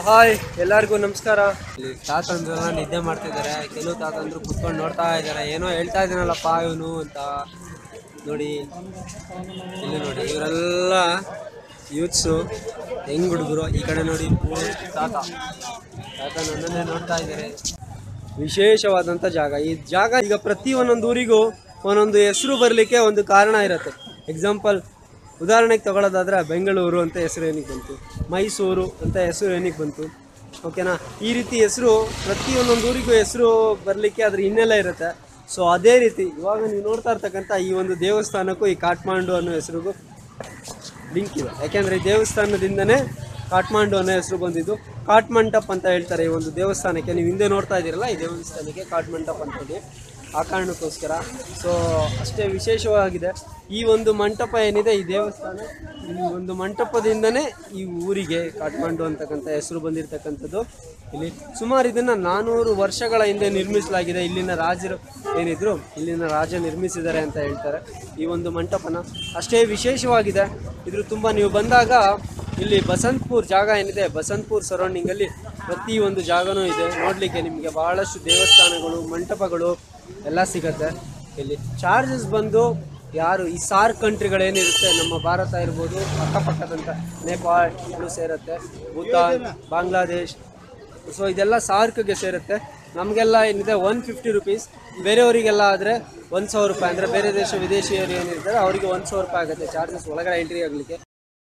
Hi ಎಲ್ಲರಿಗೂ ನಮಸ್ಕಾರ ಇಲ್ಲಿ ತಾತಂದ್ರೆಲ್ಲ ನಿದ್ದೆ ಮಾಡ್ತಿದ್ದಾರೆ ಕೆಲವು ತಾತಂದ್ರು ಕುತ್ಕೊಂಡು ನೋಡ್ತಾ ಇದ್ದಾರೆ ಏನೋ ಹೇಳ್ತಾ ಇದ್ದಾನಲ್ಲಪ್ಪ ಇವನು ಅಂತ ನೋಡಿ ಇಲ್ಲಿ ನೋಡಿ ಇವರೆಲ್ಲ ಯೂತ್ಸು ಹೆಂಗ್ ಹುಡುಗರು ಈ ಕಡೆ ನೋಡಿ ಪೂರ್ತಿ ತಾತ ತಾತ ನನ್ನನ್ನೇ ನೋಡ್ತಾ ಇದ್ದಾರೆ ವಿಶೇಷವಾದಂಥ ಜಾಗ ಈ ಜಾಗ ಈಗ ಪ್ರತಿ ಒಂದೊಂದು ಊರಿಗೂ ಒಂದೊಂದು ಹೆಸರು ಬರಲಿಕ್ಕೆ ಒಂದು ಕಾರಣ ಇರುತ್ತೆ ಎಕ್ಸಾಂಪಲ್ ಉದಾಹರಣೆಗೆ ತಗೊಳ್ಳೋದಾದ್ರೆ ಬೆಂಗಳೂರು ಅಂತ ಹೆಸರು ಏನಕ್ಕೆ ಬಂತು ಮೈಸೂರು ಅಂತ ಹೆಸರು ಏನಕ್ಕೆ ಬಂತು ಓಕೆನಾ ಈ ರೀತಿ ಹೆಸರು ಪ್ರತಿ ಒಂದೊಂದು ಊರಿಗೂ ಹೆಸರು ಬರಲಿಕ್ಕೆ ಅದ್ರ ಹಿನ್ನೆಲೆ ಇರುತ್ತೆ ಸೊ ಅದೇ ರೀತಿ ಇವಾಗ ನೀವು ನೋಡ್ತಾ ಇರ್ತಕ್ಕಂಥ ಈ ಒಂದು ದೇವಸ್ಥಾನಕ್ಕೂ ಈ ಕಾಠ್ಮಾಂಡು ಅನ್ನೋ ಹೆಸರಿಗೂ ಲಿಂಕ್ ಇದೆ ಯಾಕೆಂದರೆ ಈ ದೇವಸ್ಥಾನದಿಂದನೇ ಕಾಠ್ಮಾಂಡು ಅನ್ನೋ ಹೆಸರು ಬಂದಿದ್ದು ಕಾಠ್ಮಂಟಪ್ ಅಂತ ಹೇಳ್ತಾರೆ ಈ ಒಂದು ದೇವಸ್ಥಾನಕ್ಕೆ ನೀವು ಹಿಂದೆ ನೋಡ್ತಾ ಇದ್ದೀರಲ್ಲ ಈ ದೇವಸ್ಥಾನಕ್ಕೆ ಕಾಠ್ಮಂಟಪ್ ಅಂತ ಹೇಳಿ ಆ ಕಾರಣಕ್ಕೋಸ್ಕರ ಸೊ ಅಷ್ಟೇ ವಿಶೇಷವಾಗಿದೆ ಈ ಒಂದು ಮಂಟಪ ಏನಿದೆ ಈ ದೇವಸ್ಥಾನ ಈ ಒಂದು ಮಂಟಪದಿಂದನೇ ಈ ಊರಿಗೆ ಕಾಠ್ಮಂಡು ಅಂತಕ್ಕಂಥ ಹೆಸರು ಬಂದಿರತಕ್ಕಂಥದ್ದು ಇಲ್ಲಿ ಸುಮಾರು ಇದನ್ನು ನಾನ್ನೂರು ವರ್ಷಗಳ ಹಿಂದೆ ನಿರ್ಮಿಸಲಾಗಿದೆ ಇಲ್ಲಿನ ರಾಜರು ಏನಿದ್ರು ಇಲ್ಲಿನ ರಾಜ ನಿರ್ಮಿಸಿದ್ದಾರೆ ಅಂತ ಹೇಳ್ತಾರೆ ಈ ಒಂದು ಮಂಟಪನ ಅಷ್ಟೇ ವಿಶೇಷವಾಗಿದೆ ಇದ್ರ ತುಂಬ ನೀವು ಬಂದಾಗ ಇಲ್ಲಿ ಬಸಂತಪುರ್ ಜಾಗ ಏನಿದೆ ಬಸಂತಪುರ್ ಸರೌಂಡಿಂಗಲ್ಲಿ ಪ್ರತಿ ಒಂದು ಜಾಗನೂ ಇದೆ ನೋಡಲಿಕ್ಕೆ ನಿಮಗೆ ಬಹಳಷ್ಟು ದೇವಸ್ಥಾನಗಳು ಮಂಟಪಗಳು ಎಲ್ಲ ಸಿಗತ್ತೆ ಇಲ್ಲಿ ಚಾರ್ಜಸ್ ಬಂದು ಯಾರು ಈ ಸಾರ್ ಕಂಟ್ರಿಗಳೇನಿರುತ್ತೆ ನಮ್ಮ ಭಾರತ ಇರ್ಬೋದು ಅಕ್ಕಪಕ್ಕದಂಥ ನೇಪಾಳ ಸೇರುತ್ತೆ ಭೂತಾನ್ ಬಾಂಗ್ಲಾದೇಶ್ ಸೊ ಇದೆಲ್ಲ ಸಾರ್ಕ್ಗೆ ಸೇರುತ್ತೆ ನಮಗೆಲ್ಲ ಏನಿದೆ ಒನ್ ಫಿಫ್ಟಿ ರುಪೀಸ್ ಬೇರೆಯವರಿಗೆಲ್ಲ ಆದರೆ ಒಂದು ಸಾವಿರ ರೂಪಾಯಿ ಅಂದರೆ ಬೇರೆ ದೇಶ ವಿದೇಶಿಯರು ಏನಿರ್ತಾರೆ ಅವರಿಗೆ ಒಂದು ಸಾವಿರ ರೂಪಾಯಿ ಆಗುತ್ತೆ ಚಾರ್ಜಸ್ ಒಳಗಡೆ ಎಂಟ್ರಿ ಆಗಲಿಕ್ಕೆ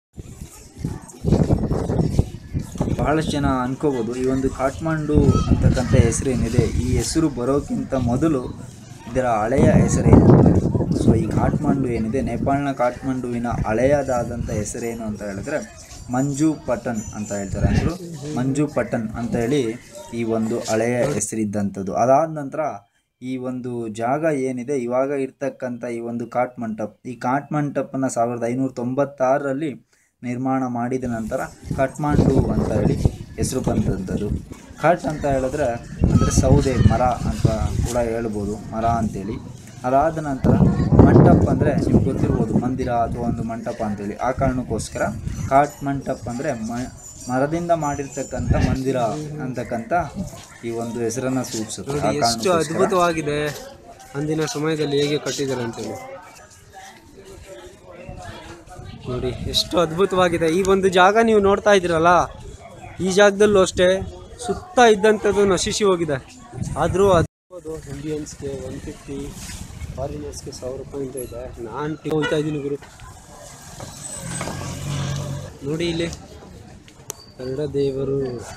ಬಹಳಷ್ಟು ಜನ ಅನ್ಕೋಬೋದು ಈ ಒಂದು ಕಾಠ್ಮಂಡು ಅಂತಕ್ಕಂಥ ಹೆಸರೇನಿದೆ ಈ ಹೆಸರು ಬರೋಕ್ಕಿಂತ ಮೊದಲು ಇದರ ಹಳೆಯ ಹೆಸರೇನು ಸೊ ಈ ಕಾಠ್ಮಂಡು ಏನಿದೆ ನೇಪಾಳನ ಕಾಠ್ಮಂಡುವಿನ ಹಳೆಯದಾದಂಥ ಹೆಸರೇನು ಅಂತ ಹೇಳಿದ್ರೆ ಮಂಜು ಪಟನ್ ಅಂತ ಹೇಳ್ತಾರೆ ಅಂದರು ಮಂಜು ಪಟನ್ ಅಂತ ಹೇಳಿ ಈ ಒಂದು ಹಳೆಯ ಹೆಸರಿದ್ದಂಥದ್ದು ಅದಾದ ನಂತರ ಈ ಒಂದು ಜಾಗ ಏನಿದೆ ಇವಾಗ ಇರ್ತಕ್ಕಂಥ ಈ ಒಂದು ಕಾಟ್ ಮಂಟಪ್ ಈ ಕಾಟ್ ಮಂಟಪನ ಸಾವಿರದ ಐನೂರ ತೊಂಬತ್ತಾರರಲ್ಲಿ ನಿರ್ಮಾಣ ಮಾಡಿದ ನಂತರ ಕಟ್ಮಾಂಡು ಅಂತ ಹೇಳಿ ಹೆಸರು ಬಂದಂಥದ್ದು ಕಟ್ ಅಂತ ಹೇಳಿದ್ರೆ ಅಂದರೆ ಸೌದೆ ಮರ ಅಂತ ಕೂಡ ಹೇಳ್ಬೋದು ಮರ ಅಂತೇಳಿ ಅದಾದ ನಂತರ ಮಂಟಪ ಅಂದರೆ ನಿಮ್ಗೆ ಗೊತ್ತಿರ್ಬೋದು ಮಂದಿರ ಅಥವಾ ಒಂದು ಮಂಟಪ ಅಂತೇಳಿ ಆ ಕಾರಣಕ್ಕೋಸ್ಕರ ಕಾಟ್ ಮಂಟಪ ಅಂದರೆ ಮ ಮರದಿಂದ ಮಾಡಿರ್ತಕ್ಕಂಥ ಮಂದಿರ ಅಂತಕ್ಕಂಥ ಈ ಒಂದು ಹೆಸರನ್ನು ಸೂಚಿಸುತ್ತೆ ಆ ನೋಡಿ ಎಷ್ಟು ಕಾರಣಕ್ಕೋಸ್ಕರ ಅದ್ಭುತವಾಗಿದೆ ಅಂದಿನ ಸಮಯದಲ್ಲಿ ಹೇಗೆ ಕಟ್ಟಿದ್ದಾರೆ ಅಂತೇಳಿ ನೋಡಿ ಎಷ್ಟು ಅದ್ಭುತವಾಗಿದೆ ಈ ಒಂದು ಜಾಗ ನೀವು ನೋಡ್ತಾ ಇದ್ದೀರಲ್ಲ ಈ ಜಾಗದಲ್ಲೂ ಅಷ್ಟೇ ಸುತ್ತ ಇದ್ದಂಥದ್ದು ನಶಿಸಿ ಹೋಗಿದೆ ಆದರೂ ಅದು ಇಂಡಿಯನ್ಸ್ಗೆ ಒನ್ ಫಿಫ್ಟಿ ಫಾರಿನರ್ಸ್ಗೆ ಸಾವಿರ ರೂಪಾಯಿ ಅಂತ ಇದೆ ನಾನು ಹೋಗ್ತಾ ಇದ್ದೀನಿ ಗುರು ನೋಡಿ ಇಲ್ಲಿ ಕನ್ನಡ ದೇವರು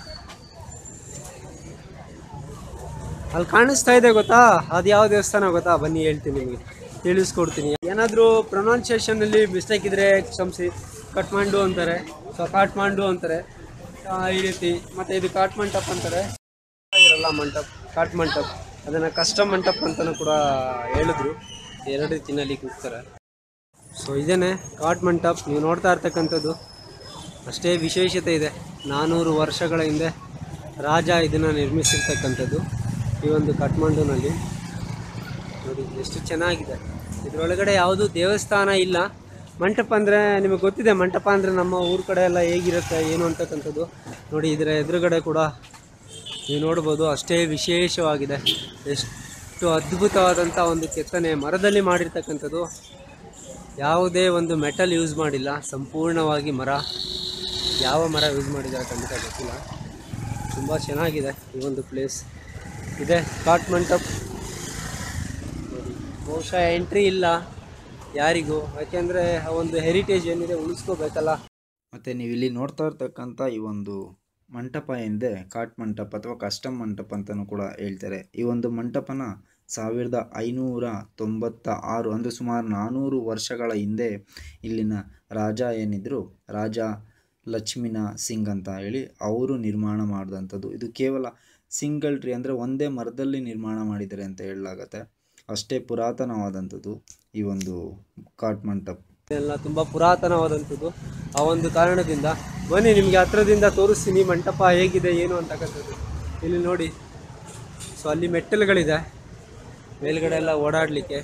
ಅಲ್ಲಿ ಕಾಣಿಸ್ತಾ ಇದೆ ಗೊತ್ತಾ ಅದು ಯಾವ ದೇವಸ್ಥಾನ ಗೊತ್ತಾ ಬನ್ನಿ ಹೇಳ್ತೀನಿ ನಿಮಗೆ ತಿಳಿಸ್ಕೊಡ್ತೀನಿ ಏನಾದರೂ ಪ್ರೊನೌನ್ಸಿಯೇಷನಲ್ಲಿ ಮಿಸ್ಟೇಕ್ ಇದ್ದರೆ ಕ್ಷಮಿಸಿ ಕಟ್ಮಾಂಡು ಅಂತಾರೆ ಸೊ ಕಾಟ್ಮಾಂಡು ಅಂತಾರೆ ಆ, ಈ ರೀತಿ ಮತ್ತು ಇದು ಕಾಟ್ಮಂಟಪ್ ಅಂತಾರೆ ಇರಲ್ಲ ಮಂಟಪ್ ಕಾಟ್ ಮಂಟಪ್ ಅದನ್ನು ಕಸ್ಟಮ್ ಮಂಟಪ್ ಅಂತಲೂ ಕೂಡ ಹೇಳಿದ್ರು ಎರಡು ರೀತಿನಲ್ಲಿ ಕೂಗ್ತಾರೆ ಸೊ ಇದೇನೆ ಕಾಟ್ ಮಂಟಪ್ ನೀವು ನೋಡ್ತಾ ಇರ್ತಕ್ಕಂಥದ್ದು ಅಷ್ಟೇ ವಿಶೇಷತೆ ಇದೆ ನಾನ್ನೂರು ವರ್ಷಗಳ ಹಿಂದೆ ರಾಜ ಇದನ್ನು ನಿರ್ಮಿಸಿರ್ತಕ್ಕಂಥದ್ದು ಈ ಒಂದು ಕಠ್ಮಂಡುನಲ್ಲಿ ನೋಡಿ ಎಷ್ಟು ಚೆನ್ನಾಗಿದೆ ಇದರೊಳಗಡೆ ಯಾವುದೂ ದೇವಸ್ಥಾನ ಇಲ್ಲ ಮಂಟಪ ಅಂದರೆ ನಿಮಗೆ ಗೊತ್ತಿದೆ ಮಂಟಪ ಅಂದರೆ ನಮ್ಮ ಊರ ಕಡೆ ಎಲ್ಲ ಹೇಗಿರುತ್ತೆ ಏನು ಅಂತಕ್ಕಂಥದ್ದು ನೋಡಿ ಇದರ ಎದುರುಗಡೆ ಕೂಡ ನೀವು ನೋಡ್ಬೋದು ಅಷ್ಟೇ ವಿಶೇಷವಾಗಿದೆ ಎಷ್ಟು ಅದ್ಭುತವಾದಂಥ ಒಂದು ಕೆತ್ತನೆ ಮರದಲ್ಲಿ ಮಾಡಿರ್ತಕ್ಕಂಥದ್ದು ಯಾವುದೇ ಒಂದು ಮೆಟಲ್ ಯೂಸ್ ಮಾಡಿಲ್ಲ ಸಂಪೂರ್ಣವಾಗಿ ಮರ ಯಾವ ಮರ ಯೂಸ್ ಮಾಡಿದ್ದಾರೆ ಖಂಡಿತ ಗೊತ್ತಿಲ್ಲ ತುಂಬ ಚೆನ್ನಾಗಿದೆ ಈ ಒಂದು ಪ್ಲೇಸ್ ಇದೆ ಕಾಟ್ ಮಂಟಪ್ ನೋಡಿ, ಬಹುಶಃ ಎಂಟ್ರಿ ಇಲ್ಲ ಯಾರಿಗೂ ಯಾಕೆಂದರೆ ಆ ಒಂದು ಹೆರಿಟೇಜ್ ಏನಿದೆ ಉಳಿಸ್ಕೋಬೇಕಲ್ಲ ಮತ್ತು ನೀವು ಇಲ್ಲಿ ನೋಡ್ತಾ ಇರ್ತಕ್ಕಂಥ ಈ ಒಂದು ಮಂಟಪ ಏನಿದೆ ಕಾಟ್ ಮಂಟಪ ಅಥವಾ ಕಸ್ಟಮ್ ಮಂಟಪ ಅಂತಲೂ ಕೂಡ ಹೇಳ್ತಾರೆ ಈ ಒಂದು ಮಂಟಪನ ಸಾವಿರದ ಐನೂರ ತೊಂಬತ್ತ ಆರು ಅಂದರೆ ಸುಮಾರು ನಾನ್ನೂರು ವರ್ಷಗಳ ಹಿಂದೆ ಇಲ್ಲಿನ ರಾಜ ಏನಿದ್ರು ರಾಜ ಲಕ್ಷ್ಮಿನ ಸಿಂಗ್ ಅಂತ ಹೇಳಿ ಅವರು ನಿರ್ಮಾಣ ಮಾಡಿದಂಥದ್ದು ಇದು ಕೇವಲ ಸಿಂಗಲ್ ಟ್ರೀ ಅಂದರೆ ಒಂದೇ ಮರದಲ್ಲಿ ನಿರ್ಮಾಣ ಮಾಡಿದ್ದಾರೆ ಅಂತ ಹೇಳಲಾಗತ್ತೆ ಅಷ್ಟೇ ಪುರಾತನವಾದಂಥದ್ದು ಈ ಒಂದು ಕಾಟ್ ಮಂಟಪ ಎಲ್ಲ ತುಂಬ ಪುರಾತನವಾದಂಥದ್ದು ಆ ಒಂದು ಕಾರಣದಿಂದ ಬನ್ನಿ ನಿಮಗೆ ಹತ್ರದಿಂದ ತೋರಿಸ್ತೀನಿ ಮಂಟಪ ಹೇಗಿದೆ ಏನು ಅಂತಕ್ಕಂಥದ್ದು ಇಲ್ಲಿ ನೋಡಿ ಸೊ ಅಲ್ಲಿ ಮೆಟ್ಟಲುಗಳಿದೆ ಮೇಲ್ಗಡೆ ಎಲ್ಲ ಓಡಾಡಲಿಕ್ಕೆ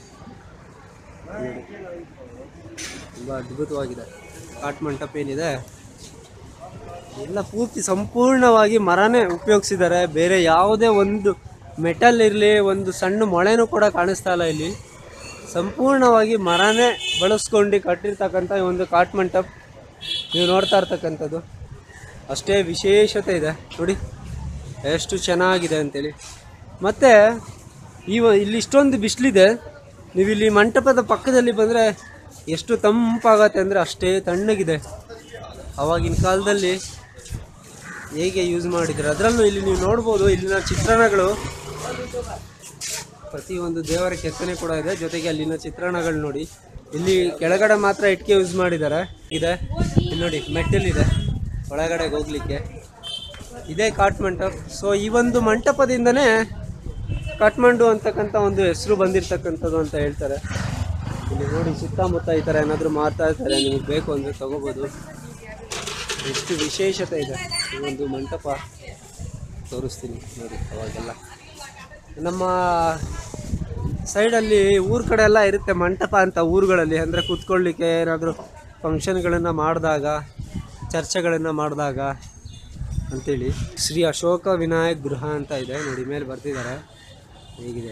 ತುಂಬ ಅದ್ಭುತವಾಗಿದೆ ಕಾಟ್ ಮಂಟಪ ಏನಿದೆ ಎಲ್ಲ ಪೂರ್ತಿ ಸಂಪೂರ್ಣವಾಗಿ ಮರನೇ ಉಪಯೋಗಿಸಿದ್ದಾರೆ ಬೇರೆ ಯಾವುದೇ ಒಂದು ಮೆಟಲ್ ಇರಲಿ ಒಂದು ಸಣ್ಣ ಮೊಳೆನೂ ಕೂಡ ಕಾಣಿಸ್ತಾ ಇಲ್ಲ ಇಲ್ಲಿ ಸಂಪೂರ್ಣವಾಗಿ ಮರನೇ ಬಳಸ್ಕೊಂಡು ಕಟ್ಟಿರ್ತಕ್ಕಂಥ ಈ ಒಂದು ಕಾಟ್ ಮಂಟಪ್ ನೀವು ನೋಡ್ತಾ ಇರ್ತಕ್ಕಂಥದ್ದು ಅಷ್ಟೇ ವಿಶೇಷತೆ ಇದೆ ನೋಡಿ ಎಷ್ಟು ಚೆನ್ನಾಗಿದೆ ಅಂತೇಳಿ ಮತ್ತು ಇವ ಇಲ್ಲಿ ಇಷ್ಟೊಂದು ಬಿಸಿಲಿದೆ ನೀವು ಇಲ್ಲಿ ಮಂಟಪದ ಪಕ್ಕದಲ್ಲಿ ಬಂದರೆ ಎಷ್ಟು ತಂಪಾಗತ್ತೆ ಅಂದರೆ ಅಷ್ಟೇ ತಣ್ಣಗಿದೆ ಆವಾಗಿನ ಕಾಲದಲ್ಲಿ ಹೇಗೆ ಯೂಸ್ ಮಾಡಿದ್ರು ಅದರಲ್ಲೂ ಇಲ್ಲಿ ನೀವು ನೋಡ್ಬೋದು ಇಲ್ಲಿನ ಚಿತ್ರಣಗಳು ಪ್ರತಿಯೊಂದು ದೇವರ ಕೆತ್ತನೆ ಕೂಡ ಇದೆ ಜೊತೆಗೆ ಅಲ್ಲಿನ ಚಿತ್ರಣಗಳು ನೋಡಿ ಇಲ್ಲಿ ಕೆಳಗಡೆ ಮಾತ್ರ ಇಟ್ಕೆ ಯೂಸ್ ಮಾಡಿದ್ದಾರೆ ಇದೆ ಇಲ್ಲಿ ನೋಡಿ ಮೆಟ್ಟಲಿದೆ ಒಳಗಡೆ ಹೋಗ್ಲಿಕ್ಕೆ ಇದೇ ಕಾಟ್ ಮಂಟಪ ಸೊ ಈ ಒಂದು ಮಂಟಪದಿಂದನೇ ಕಾಟ್ಮಂಡು ಅಂತಕ್ಕಂಥ ಒಂದು ಹೆಸರು ಬಂದಿರತಕ್ಕಂಥದ್ದು ಅಂತ ಹೇಳ್ತಾರೆ ಇಲ್ಲಿ ನೋಡಿ ಸುತ್ತಮುತ್ತ ಈ ಥರ ಏನಾದರೂ ಮಾರ್ತಾ ಇರ್ತಾರೆ ನಿಮಗೆ ಬೇಕು ಅಂದರೆ ತಗೋಬೋದು ಎಷ್ಟು ವಿಶೇಷತೆ ಇದೆ ಈ ಒಂದು ಮಂಟಪ ತೋರಿಸ್ತೀನಿ ನೋಡಿ ಅವಾಗೆಲ್ಲ ನಮ್ಮ ಸೈಡಲ್ಲಿ ಊರ ಕಡೆ ಎಲ್ಲ ಇರುತ್ತೆ ಮಂಟಪ ಅಂತ ಊರುಗಳಲ್ಲಿ ಅಂದರೆ ಕೂತ್ಕೊಳ್ಳಿಕ್ಕೆ ಏನಾದರೂ ಫಂಕ್ಷನ್ಗಳನ್ನು ಮಾಡಿದಾಗ ಚರ್ಚೆಗಳನ್ನು ಮಾಡಿದಾಗ ಅಂತೇಳಿ ಶ್ರೀ ಅಶೋಕ ವಿನಾಯಕ್ ಗೃಹ ಅಂತ ಇದೆ ನೋಡಿ ಮೇಲೆ ಬರ್ತಿದ್ದಾರೆ ಹೇಗಿದೆ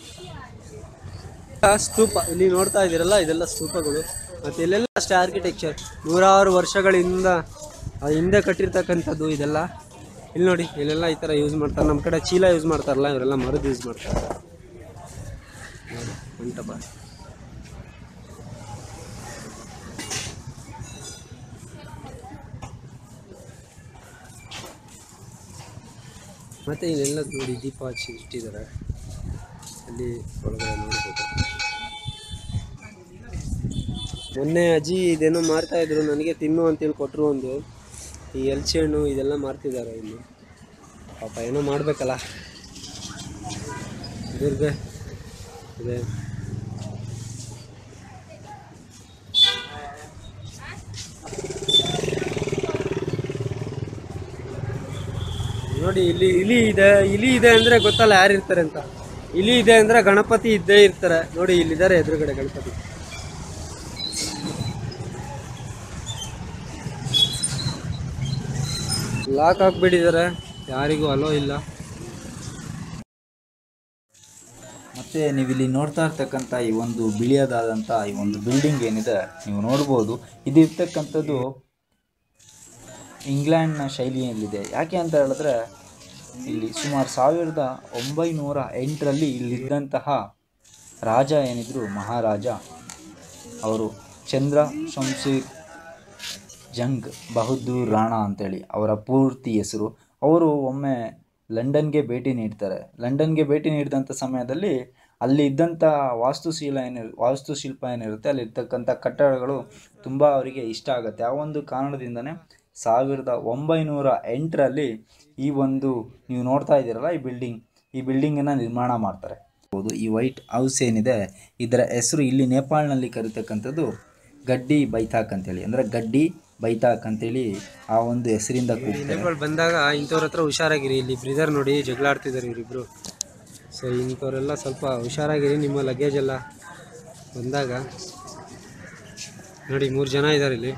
ಆ ಸ್ತೂಪ ಇಲ್ಲಿ ನೋಡ್ತಾ ಇದ್ದೀರಲ್ಲ ಇದೆಲ್ಲ ಸ್ತೂಪಗಳು ಮತ್ತು ಇಲ್ಲೆಲ್ಲ ಅಷ್ಟೇ ಆರ್ಕಿಟೆಕ್ಚರ್ ನೂರಾರು ವರ್ಷಗಳಿಂದ ಆ ಹಿಂದೆ ಕಟ್ಟಿರ್ತಕ್ಕಂಥದ್ದು ಇದೆಲ್ಲ ಇಲ್ಲಿ ನೋಡಿ ಇಲ್ಲೆಲ್ಲ ಈ ಥರ ಯೂಸ್ ಮಾಡ್ತಾರೆ ನಮ್ಮ ಕಡೆ ಚೀಲ ಯೂಸ್ ಮಾಡ್ತಾರಲ್ಲ ಇವರೆಲ್ಲ ಮರದ್ದು ಯೂಸ್ ಮಾಡ್ತಾರೆ ನೋಡಿ, ಮಂಟಪ ಮತ್ತೆ ಇಲ್ಲೆಲ್ಲ ನೋಡಿ ದೀಪ ಹಚ್ಚಿ ಇಟ್ಟಿದ್ದಾರೆ ಅಲ್ಲಿ ಒಳಗಡೆ ನೋಡ್ಬೋದು ಮೊನ್ನೆ ಅಜ್ಜಿ ಇದೇನೋ ಮಾರ್ತಾ ಇದ್ರು ನನಗೆ ತಿನ್ನು ಅಂತೇಳಿ ಕೊಟ್ಟರು ಒಂದು ಈ ಎಲ್ಚಿ ಹಣ್ಣು ಇದೆಲ್ಲ ಮಾರ್ತಿದ್ದಾರೆ ಇಲ್ಲಿ ಪಾಪ ಏನೋ ಮಾಡಬೇಕಲ್ಲ ದುರ್ಗೆ ಇದೆ ನೋಡಿ ಇಲ್ಲಿ ಇಲಿ ಇದೆ ಇಲಿ ಇದೆ ಅಂದ್ರೆ ಗೊತ್ತಲ್ಲ ಯಾರು ಇರ್ತಾರೆ ಅಂತ ಇಲಿ ಇದೆ ಅಂದ್ರೆ ಗಣಪತಿ ಇದ್ದೇ ಇರ್ತಾರೆ ನೋಡಿ ಇಲ್ಲಿದ್ದಾರೆ ಎದುರುಗಡೆ ಗಣಪತಿ ಲಾಕ್ ಹಾಕ್ಬಿಟ್ಟಿದ್ದಾರೆ ಯಾರಿಗೂ ಅಲೋ ಇಲ್ಲ ಮತ್ತು ನೀವು ಇಲ್ಲಿ ನೋಡ್ತಾ ಇರ್ತಕ್ಕಂಥ ಈ ಒಂದು ಬಿಳಿಯದಾದಂಥ ಈ ಒಂದು ಬಿಲ್ಡಿಂಗ್ ಏನಿದೆ ನೀವು ನೋಡ್ಬೋದು ಇದು ಇರ್ತಕ್ಕಂಥದ್ದು ಇಂಗ್ಲೆಂಡ್ನ ಶೈಲಿಯಲ್ಲಿದೆ ಯಾಕೆ ಅಂತ ಹೇಳಿದ್ರೆ ಇಲ್ಲಿ ಸುಮಾರು ಸಾವಿರದ ಒಂಬೈನೂರ ಎಂಟರಲ್ಲಿ ಇಲ್ಲಿದ್ದಂತಹ ರಾಜ ಏನಿದ್ರು ಮಹಾರಾಜ ಅವರು ಚಂದ್ರ ಶಂಶೀರ್ ಜಂಗ್ ಬಹದ್ದೂರ್ ರಾಣಾ ಅಂತೇಳಿ ಅವರ ಪೂರ್ತಿ ಹೆಸರು ಅವರು ಒಮ್ಮೆ ಲಂಡನ್ಗೆ ಭೇಟಿ ನೀಡ್ತಾರೆ ಲಂಡನ್ಗೆ ಭೇಟಿ ನೀಡಿದಂಥ ಸಮಯದಲ್ಲಿ ಅಲ್ಲಿ ಇದ್ದಂಥ ವಾಸ್ತುಶೀಲ ಏನಿ ವಾಸ್ತುಶಿಲ್ಪ ಏನಿರುತ್ತೆ ಅಲ್ಲಿ ಇರ್ತಕ್ಕಂಥ ಕಟ್ಟಡಗಳು ತುಂಬ ಅವರಿಗೆ ಇಷ್ಟ ಆಗುತ್ತೆ ಆ ಒಂದು ಕಾರಣದಿಂದನೇ ಸಾವಿರದ ಒಂಬೈನೂರ ಎಂಟರಲ್ಲಿ ಈ ಒಂದು ನೀವು ನೋಡ್ತಾ ಇದ್ದೀರಲ್ಲ ಈ ಬಿಲ್ಡಿಂಗ್ ಈ ಬಿಲ್ಡಿಂಗನ್ನು ನಿರ್ಮಾಣ ಮಾಡ್ತಾರೆ ಹೌದು ಈ ವೈಟ್ ಹೌಸ್ ಏನಿದೆ ಇದರ ಹೆಸರು ಇಲ್ಲಿ ನೇಪಾಳ್ನಲ್ಲಿ ಕರೀತಕ್ಕಂಥದ್ದು ಗಡ್ಡಿ ಬೈತಾಕ್ ಅಂತೇಳಿ ಅಂದರೆ ಗಡ್ಡಿ ಬೈತಾಕ್ ಅಂತೇಳಿ ಆ ಒಂದು ಹೆಸರಿಂದ ಕೂಗ್ತಾರೆ ನೆಲೆಗಳು ಬಂದಾಗ ಇಂಥವ್ರ ಹತ್ರ ಹುಷಾರಾಗಿರಿ ಇಲ್ಲಿ ಬ್ರಿದರ್ ನೋಡಿ ಜಗಳ ಆಡ್ತಿದ್ದಾರೆ ಇವರಿಬ್ರು ಸೊ ಇಂಥವರೆಲ್ಲ ಸ್ವಲ್ಪ ಹುಷಾರಾಗಿರಿ ನಿಮ್ಮ ಲಗೇಜ್ ಎಲ್ಲ ಬಂದಾಗ ನೋಡಿ ಮೂರು ಜನ ಇದ್ದಾರೆ ಇಲ್ಲಿ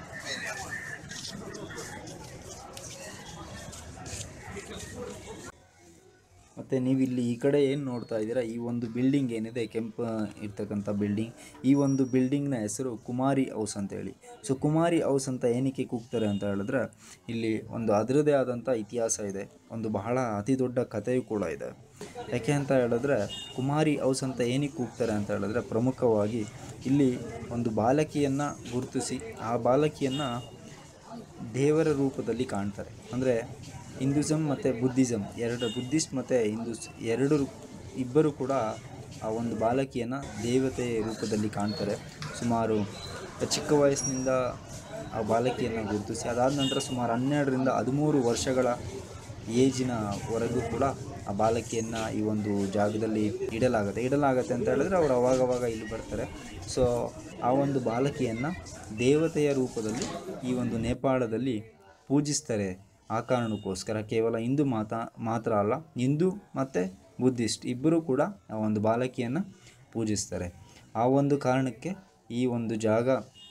ಮತ್ತು ನೀವು ಇಲ್ಲಿ ಈ ಕಡೆ ಏನು ನೋಡ್ತಾ ಇದ್ದೀರಾ ಈ ಒಂದು ಬಿಲ್ಡಿಂಗ್ ಏನಿದೆ ಕೆಂಪು ಇರ್ತಕ್ಕಂಥ ಬಿಲ್ಡಿಂಗ್ ಈ ಒಂದು ಬಿಲ್ಡಿಂಗ್ನ ಹೆಸರು ಕುಮಾರಿ ಹೌಸ್ ಅಂತೇಳಿ ಸೊ ಕುಮಾರಿ ಹೌಸ್ ಅಂತ ಏನಕ್ಕೆ ಕೂಗ್ತಾರೆ ಅಂತ ಹೇಳಿದ್ರೆ ಇಲ್ಲಿ ಒಂದು ಅದರದೇ ಆದಂಥ ಇತಿಹಾಸ ಇದೆ ಒಂದು ಬಹಳ ಅತಿ ದೊಡ್ಡ ಕಥೆಯೂ ಕೂಡ ಇದೆ ಯಾಕೆ ಅಂತ ಹೇಳಿದ್ರೆ ಕುಮಾರಿ ಹೌಸ್ ಅಂತ ಏನಕ್ಕೆ ಕೂಗ್ತಾರೆ ಅಂತ ಹೇಳಿದ್ರೆ ಪ್ರಮುಖವಾಗಿ ಇಲ್ಲಿ ಒಂದು ಬಾಲಕಿಯನ್ನು ಗುರುತಿಸಿ ಆ ಬಾಲಕಿಯನ್ನು ದೇವರ ರೂಪದಲ್ಲಿ ಕಾಣ್ತಾರೆ ಅಂದರೆ ಹಿಂದೂಸಮ್ ಮತ್ತು ಬುದ್ಧಿಸಮ್ ಎರಡು ಬುದ್ಧಿಸ್ಟ್ ಮತ್ತು ಹಿಂದೂಸ್ ಎರಡು ರೂ- ಇಬ್ಬರು ಕೂಡ ಆ ಒಂದು ಬಾಲಕಿಯನ್ನು ದೇವತೆಯ ರೂಪದಲ್ಲಿ ಕಾಣ್ತಾರೆ ಸುಮಾರು ಚಿಕ್ಕ ವಯಸ್ಸಿನಿಂದ ಆ ಬಾಲಕಿಯನ್ನು ಗುರುತಿಸಿ ಅದಾದ ನಂತರ ಸುಮಾರು ಹನ್ನೆರಡರಿಂದ ಹದಿಮೂರು ವರ್ಷಗಳ ಏಜಿನವರೆಗೂ ಕೂಡ ಆ ಬಾಲಕಿಯನ್ನು ಈ ಒಂದು ಜಾಗದಲ್ಲಿ ಇಡಲಾಗುತ್ತೆ ಇಡಲಾಗುತ್ತೆ ಅಂತ ಹೇಳಿದ್ರೆ ಅವರು ಅವಾಗವಾಗ ಇಲ್ಲಿ ಬರ್ತಾರೆ ಸೊ ಆ ಒಂದು ಬಾಲಕಿಯನ್ನು ದೇವತೆಯ ರೂಪದಲ್ಲಿ ಈ ಒಂದು ನೇಪಾಳದಲ್ಲಿ ಪೂಜಿಸ್ತಾರೆ ಆ ಕಾರಣಕ್ಕೋಸ್ಕರ ಕೇವಲ ಹಿಂದೂ ಮಾತ ಮಾತ್ರ ಅಲ್ಲ ಹಿಂದೂ ಮತ್ತು ಬುದ್ಧಿಸ್ಟ್ ಇಬ್ಬರೂ ಕೂಡ ಆ ಒಂದು ಬಾಲಕಿಯನ್ನು ಪೂಜಿಸ್ತಾರೆ ಆ ಒಂದು ಕಾರಣಕ್ಕೆ ಈ ಒಂದು ಜಾಗ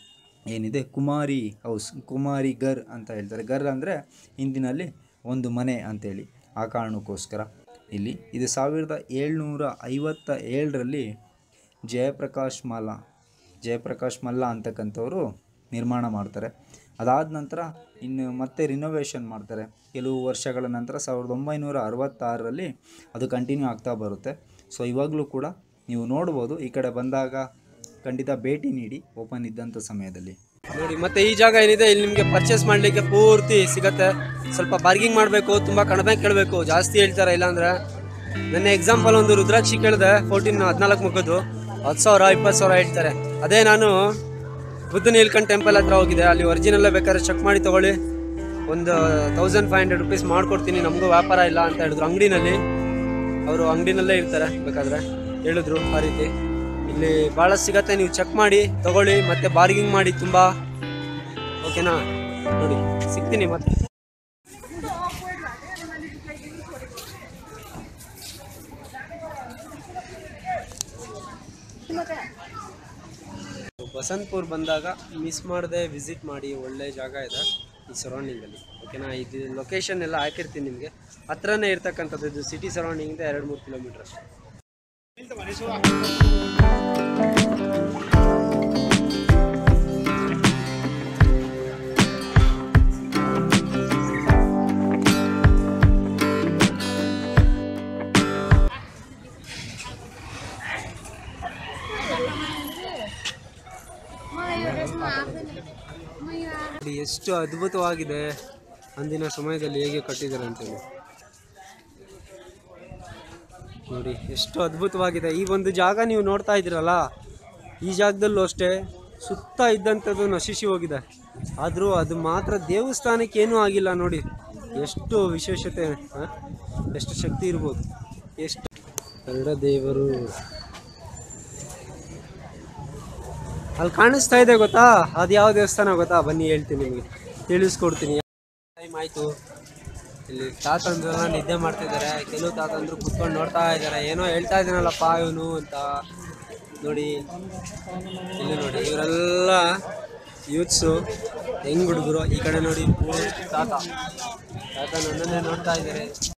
ಏನಿದೆ ಕುಮಾರಿ ಹೌಸ್ ಕುಮಾರಿ ಗರ್ ಅಂತ ಹೇಳ್ತಾರೆ ಗರ್ ಅಂದರೆ ಹಿಂದಿನಲ್ಲಿ ಒಂದು ಮನೆ ಅಂತೇಳಿ ಆ ಕಾರಣಕ್ಕೋಸ್ಕರ ಇಲ್ಲಿ ಇದು ಸಾವಿರದ ಏಳ್ನೂರ ಐವತ್ತ ಏಳರಲ್ಲಿ ಜಯಪ್ರಕಾಶ್ ಮಾಲ ಜಯಪ್ರಕಾಶ್ ಮಲ್ಲ ಅಂತಕ್ಕಂಥವ್ರು ನಿರ್ಮಾಣ ಮಾಡ್ತಾರೆ ಅದಾದ ನಂತರ ಇನ್ನು ಮತ್ತೆ ರಿನೋವೇಷನ್ ಮಾಡ್ತಾರೆ ಕೆಲವು ವರ್ಷಗಳ ನಂತರ ಸಾವಿರದ ಒಂಬೈನೂರ ಅರವತ್ತಾರರಲ್ಲಿ ಅದು ಕಂಟಿನ್ಯೂ ಆಗ್ತಾ ಬರುತ್ತೆ ಸೊ ಇವಾಗಲೂ ಕೂಡ ನೀವು ನೋಡ್ಬೋದು ಈ ಕಡೆ ಬಂದಾಗ ಖಂಡಿತ ಭೇಟಿ ನೀಡಿ ಓಪನ್ ಇದ್ದಂಥ ಸಮಯದಲ್ಲಿ ನೋಡಿ ಮತ್ತೆ ಈ ಜಾಗ ಏನಿದೆ ಇಲ್ಲಿ ನಿಮಗೆ ಪರ್ಚೇಸ್ ಮಾಡಲಿಕ್ಕೆ ಪೂರ್ತಿ ಸಿಗತ್ತೆ ಸ್ವಲ್ಪ ಬಾರ್ಗಿಂಗ್ ಮಾಡಬೇಕು ತುಂಬ ಕಡಿಮೆ ಕೇಳಬೇಕು ಜಾಸ್ತಿ ಹೇಳ್ತಾರೆ ಇಲ್ಲಾಂದ್ರೆ ನನ್ನ ಎಕ್ಸಾಂಪಲ್ ಒಂದು ರುದ್ರಾಕ್ಷಿ ಕೇಳಿದೆ ಫೋರ್ಟೀನ್ ಹದಿನಾಲ್ಕು ಮುಖದ್ದು ಹತ್ತು ಸಾವಿರ ಇಪ್ಪತ್ತು ಸಾವಿರ ಹೇಳ್ತಾರೆ ಅದೇ ನಾನು ಬುದ್ಧ ನೀಲ್ಕಂಠ್ ಟೆಂಪಲ್ ಹತ್ರ ಹೋಗಿದೆ ಅಲ್ಲಿ ಒರಿಜಿನಲ್ಲೇ ಬೇಕಾದ್ರೆ ಚೆಕ್ ಮಾಡಿ ತಗೊಳ್ಳಿ ಒಂದು ತೌಸಂಡ್ ಫೈವ್ ಹಂಡ್ರೆಡ್ ರುಪೀಸ್ ಮಾಡ್ಕೊಡ್ತೀನಿ ನಮಗೂ ವ್ಯಾಪಾರ ಇಲ್ಲ ಅಂತ ಹೇಳಿದ್ರು ಅಂಗಡಿನಲ್ಲಿ ಅವರು ಅಂಗಡಿನಲ್ಲೇ ಇರ್ತಾರೆ ಬೇಕಾದ್ರೆ ಹೇಳಿದ್ರು ಆ ರೀತಿ ಇಲ್ಲಿ ಭಾಳ ಸಿಗತ್ತೆ ನೀವು ಚೆಕ್ ಮಾಡಿ ತಗೊಳ್ಳಿ ಮತ್ತೆ ಬಾರ್ಗಿಂಗ್ ಮಾಡಿ ತುಂಬ ಓಕೆನಾ ನೋಡಿ ಸಿಗ್ತೀನಿ ಮತ್ತೆ ಬಸಂತಪುರ್ ಬಂದಾಗ ಮಿಸ್ ಮಾಡದೆ ವಿಸಿಟ್ ಮಾಡಿ ಒಳ್ಳೆ ಜಾಗ ಇದೆ ಈ ಸರೌಂಡಿಂಗಲ್ಲಿ ಓಕೆನಾ ಇದು ಲೊಕೇಶನ್ ಎಲ್ಲ ಹಾಕಿರ್ತೀನಿ ನಿಮಗೆ ಹತ್ರನೇ ಇರ್ತಕ್ಕಂಥದ್ದು ಇದು ಸಿಟಿ ಸರೌಂಡಿಂಗಿಂದ ಎರಡು ಮೂರು ಕಿಲೋಮೀಟರ್ ಅಷ್ಟೇ ನೋಡಿ ಎಷ್ಟು ಅದ್ಭುತವಾಗಿದೆ ಅಂದಿನ ಸಮಯದಲ್ಲಿ ಹೇಗೆ ಕಟ್ಟಿದ್ದಾರೆ ಅಂತೇಳಿ ನೋಡಿ ಎಷ್ಟು ಅದ್ಭುತವಾಗಿದೆ ಈ ಒಂದು ಜಾಗ ನೀವು ನೋಡ್ತಾ ಇದ್ದೀರಲ್ಲ ಈ ಜಾಗದಲ್ಲೂ ಅಷ್ಟೇ ಸುತ್ತ ಇದ್ದಂಥದ್ದು ನಶಿಸಿ ಹೋಗಿದೆ ಆದರೂ ಅದು ಮಾತ್ರ ದೇವಸ್ಥಾನಕ್ಕೆ ಏನೂ ಆಗಿಲ್ಲ ನೋಡಿ ಎಷ್ಟು ವಿಶೇಷತೆ ಹ? ಎಷ್ಟು ಶಕ್ತಿ ಇರ್ಬೋದು ಎಷ್ಟು ಕನ್ನಡ ದೇವರು ಅಲ್ಲಿ ಕಾಣಿಸ್ತಾ ಇದೆ ಗೊತ್ತಾ ಅದು ಯಾವ ದೇವಸ್ಥಾನ ಗೊತ್ತಾ ಬನ್ನಿ ಹೇಳ್ತೀನಿ ನಿಮಗೆ ತಿಳಿಸ್ಕೊಡ್ತೀನಿ ಟೈಮ್ ಆಯಿತು ಇಲ್ಲಿ ತಾತಂದ್ರೆಲ್ಲ ನಿದ್ದೆ ಮಾಡ್ತಿದ್ದಾರೆ ಕೆಲವು ತಾತಂದ್ರು ಕುತ್ಕೊಂಡು ನೋಡ್ತಾ ಇದ್ದಾರೆ ಏನೋ ಹೇಳ್ತಾ ಇದ್ದೀನಲ್ಲಪ್ಪ ಇವನು ಅಂತ ನೋಡಿ ಇಲ್ಲಿ ನೋಡಿ ಇವರೆಲ್ಲ ಯೂತ್ಸು ಹೆಂಗ್ ಹುಡುಗರು ಈ ಕಡೆ ನೋಡಿ ಪೂರ್ತಿ ತಾತ ತಾತ ನನ್ನನ್ನೇ ನೋಡ್ತಾ ಇದ್ದಾರೆ